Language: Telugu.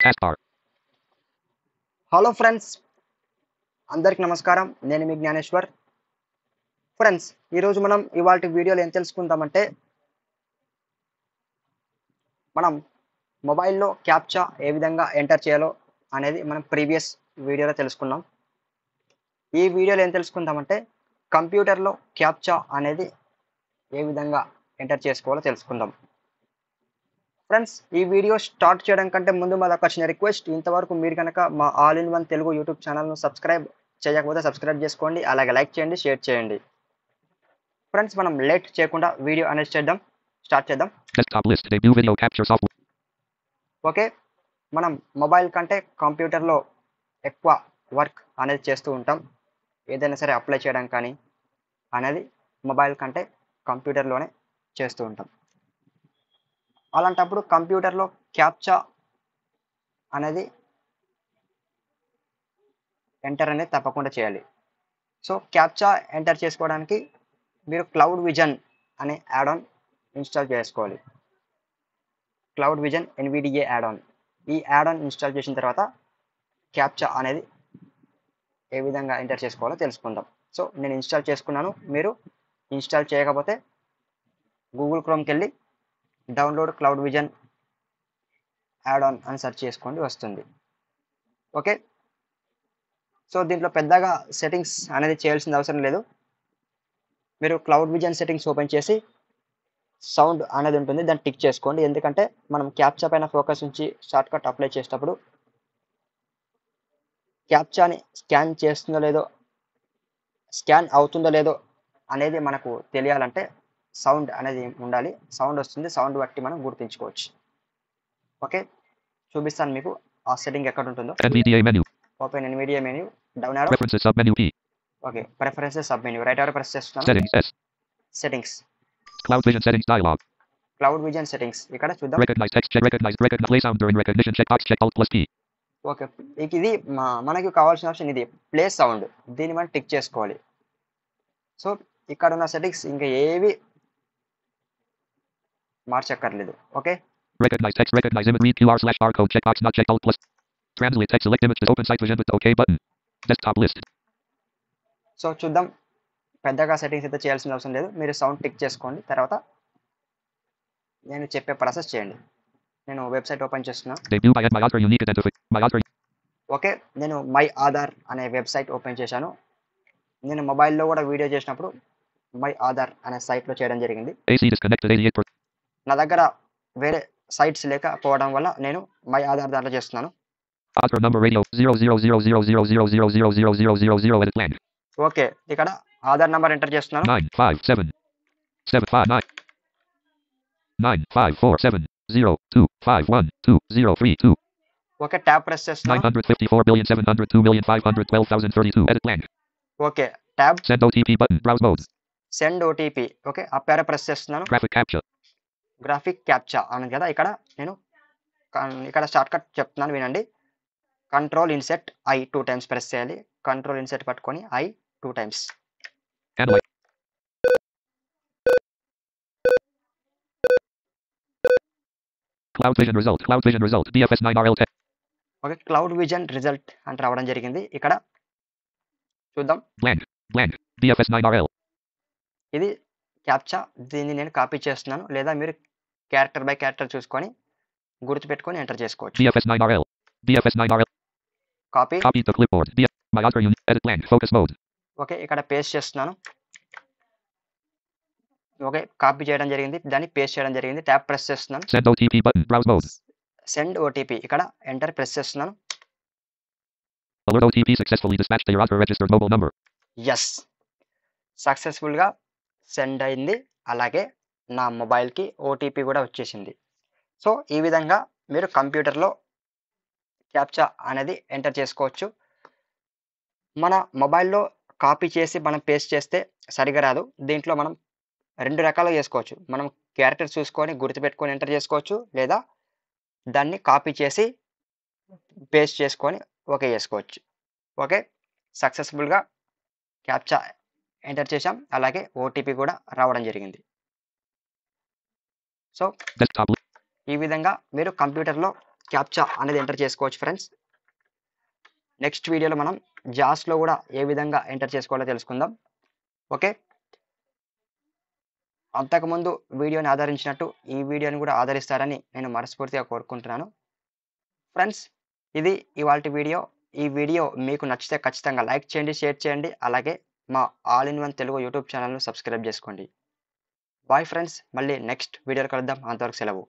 Taskbar. హలో ఫ్రెండ్స్ అందరికి నమస్కారం నేను మీ జ్ఞానేశ్వర్ ఫ్రెండ్స్ ఈరోజు మనం ఇవాళ వీడియోలో ఏం తెలుసుకుందామంటే మనం మొబైల్లో క్యాప్చా ఏ విధంగా ఎంటర్ చేయాలో అనేది మనం ప్రీవియస్ వీడియోలో తెలుసుకున్నాం ఈ వీడియోలో ఏం తెలుసుకుందామంటే కంప్యూటర్లో క్యాప్చా అనేది ఏ విధంగా ఎంటర్ చేసుకోవాలో తెలుసుకుందాం ఫ్రెండ్స్ ఈ వీడియో స్టార్ట్ చేయడం కంటే ముందు మాది ఒక చిన్న రిక్వెస్ట్ ఇంతవరకు మీరు కనుక మా all in one Telugu YouTube ఛానల్ను సబ్స్క్రైబ్ చేయకపోతే సబ్స్క్రైబ్ చేసుకోండి అలాగే లైక్ చేయండి షేర్ చేయండి ఫ్రెండ్స్ మనం లేట్ చేయకుండా వీడియో అనేది చేద్దాం స్టార్ట్ చేద్దాం Desktop list. Debut video capture software. Okay మనం మొబైల్ కంటే కంప్యూటర్లో ఎక్కువ వర్క్ అనేది చేస్తూ ఉంటాం ఏదైనా సరే అప్లై చేయడం కానీ అనేది మొబైల్ కంటే కంప్యూటర్లోనే చేస్తూ ఉంటాం అలాంటప్పుడు కంప్యూటర్లో క్యాప్చా అనేది ఎంటర్ అనేది తప్పకుండా చేయాలి సో క్యాప్చా ఎంటర్ చేసుకోవడానికి మీరు క్లౌడ్ విజన్ అనే యాడ్ ఆన్ ఇన్స్టాల్ చేసుకోవాలి cloud vision NVDA add on ఈ యాడ్ ఆన్ ఇన్స్టాల్ చేసిన తర్వాత క్యాప్చా అనేది ఏ విధంగా ఎంటర్ చేసుకోవాలో తెలుసుకుందాం సో నేను ఇన్స్టాల్ చేసుకున్నాను మీరు ఇన్స్టాల్ చేయకపోతే గూగుల్ క్రోమ్కి వెళ్ళి download cloud vision add on అని సెర్చ్ చేసుకోండి వస్తుంది ఓకే సో దీంట్లో పెద్దగా సెట్టింగ్స్ అనేది చేయాల్సిన అవసరం లేదు మీరు క్లౌడ్ విజన్ సెట్టింగ్స్ ఓపెన్ చేసి సౌండ్ అనేది ఉంటుంది దాన్ని టిక్ చేసుకోండి ఎందుకంటే మనం క్యాప్చా పైన ఫోకస్ ఉంచి షార్ట్ కట్ అప్లై చేసేటప్పుడు క్యాప్చాని స్కాన్ చేస్తుందో లేదో స్కాన్ అవుతుందో లేదో అనేది మనకు తెలియాలంటే సౌండ్ అనేది ఉండాలి సౌండ్ వస్తుంది సౌండ్ బట్టి మనం గుర్తించుకోవచ్చు ఓకే చూపిస్తాను మీకు ఆ సెట్టింగ్ ఎక్కడ ఉంటుందో NVDA menu. Open Nvidia menu down arrow Preferences submenu P. ఓకే preferences submenu right arrow press చేస్తున్నాను Settings S. Settings Cloud vision settings dialog. Cloud vision settings ఇక్కడ చూద్దాం Recognize text check. Recognize. Recognize. Play sound during recognition. Checkbox check. Alt plus P. Okay ఇక ఇది మా మనకి కావాల్సిన ఆప్షన్ ఇది ప్లే సౌండ్ దీన్ని మనం టిక్ చేసుకోవాలి సో ఇక్కడ ఉన్న సెట్టింగ్స్ ఇంకా ఏవి మార్చక్కర్లేదు okay Recognize text. Recognize image. Read QR slash barcode. Checkbox not checked. Alt plus. Translate text. Select image. Open site vision with the OK button. Desktop list. So చూద్దాం పెద్దగా సెట్టింగ్స్ అయితే చేయాల్సిన అవసరం లేదు మీరు సౌండ్ టిక్ చేసుకోండి తర్వాత నేను చెప్పే ప్రాసెస్ చేయండి నేను వెబ్సైట్ ఓపెన్ చేస్తున్నా Debut by my Oscar unique identifier. My Oscar. Okay నేను మై ఆధార్ అనే వెబ్సైట్ ఓపెన్ చేశాను నేను మొబైల్లో కూడా వీడియో చేసినప్పుడు మై ఆధార్ అనే సైట్లో చేయడం జరిగింది AC disconnected 88%. నా దగ్గర వేరే సైట్స్ లేకపోవడం వల్ల నేను మై ఆధార్ దాంట్లో చేస్తున్నాను Oscar number radio 00000000000000 edit blank. Okay ఇక్కడ ఆధార్ నెంబర్ ఎంటర్ చేస్తున్నాను 9 5 7 7 5 9 9 5 4 7 0 2 5 1 2 0 3 2 ఓకే ట్యాబ్ ప్రెస్ చేస్తున్నాను 954 billion 702 million 512,032 edit blank. Okay tab Send OTP button. Browse mode. Send OTP okay ఆ పేర ప్రెస్ చేస్తున్నాను Graphic captcha. గ్రాఫిక్ క్యాప్చా అని కదా ఇక్కడ నేను కన్- ఇక్కడ షార్ట్ కట్ చెప్తున్నాను వినండి control insert I two times press చేయాలి కంట్రోల్ ఇన్సెట్ పట్టుకొని I two times Analyze. Cloud Vision result. Cloud Vision result. DFS 9RL 10. Okay cloud vision result అని రావడం జరిగింది ఇక్కడ చూద్దాం Blank. Blank. DFS 9RL. ఇది క్యాప్చా దీన్ని నేను కాపీ చేస్తున్నాను లేదా మీరు క్యారెక్టర్ బై క్యారెక్టర్ చూసుకొని గుర్తుపెట్టుకొని ఎంటర్ చేసుకోవచ్చు DFS 9RL. DFS 9RL. Copy Copy the clipboard. DF. My Oscar unique. Edit blank. Focus mode. Okay ఇక్కడ పేస్ట్ చేస్తున్నాను ఓకే కాపీ చేయడం జరిగింది దాన్ని పేస్ట్ చేయడం జరిగింది ట్యాప్ ప్రెస్ చేస్తున్నాను Send OTP button. Browse mode. Send OTP ఇక్కడ ఎంటర్ ప్రెస్ చేస్తున్నాను Alert OTP successfully dispatched to your Oscar registered mobile number. Yes సక్సెస్ఫుల్గా సెండ్ అయింది అలాగే నా మొబైల్కి ఓటీపీ కూడా వచ్చేసింది సో ఈ విధంగా మీరు కంప్యూటర్లో క్యాప్చా అనేది ఎంటర్ చేసుకోవచ్చు మన మొబైల్లో కాపీ చేసి మనం పేస్ట్ చేస్తే సరిగా రాదు దీంట్లో మనం రెండు రకాలుగా చేసుకోవచ్చు మనం క్యారెక్టర్ చూసుకొని గుర్తుపెట్టుకొని ఎంటర్ చేసుకోవచ్చు లేదా దాన్ని కాపీ చేసి పేస్ట్ చేసుకొని ఓకే చేసుకోవచ్చు ఓకే సక్సెస్ఫుల్గా క్యాప్చా ఎంటర్ చేసాం అలాగే ఓటీపీ కూడా రావడం జరిగింది సో Desktop. li- ఈ విధంగా మీరు కంప్యూటర్లో క్యాప్చా అనేది ఎంటర్ చేసుకోవచ్చు ఫ్రెండ్స్ నెక్స్ట్ వీడియోలో మనం జాస్లో కూడా ఏ విధంగా ఎంటర్ చేసుకోవాలో తెలుసుకుందాం ఓకే అంతకుముందు వీడియోని ఆదరించినట్టు ఈ వీడియోని కూడా ఆదరిస్తారని నేను మనస్ఫూర్తిగా కోరుకుంటున్నాను ఫ్రెండ్స్ ఇది ఇవాళ వీడియో ఈ వీడియో మీకు నచ్చితే ఖచ్చితంగా లైక్ చేయండి షేర్ చేయండి అలాగే మా all in one Telugu YouTube ఛానల్ను సబ్స్క్రైబ్ చేసుకోండి బాయ్ ఫ్రెండ్స్ మళ్ళీ నెక్స్ట్ వీడియోలో కలుద్దాం అంతవరకు సెలవు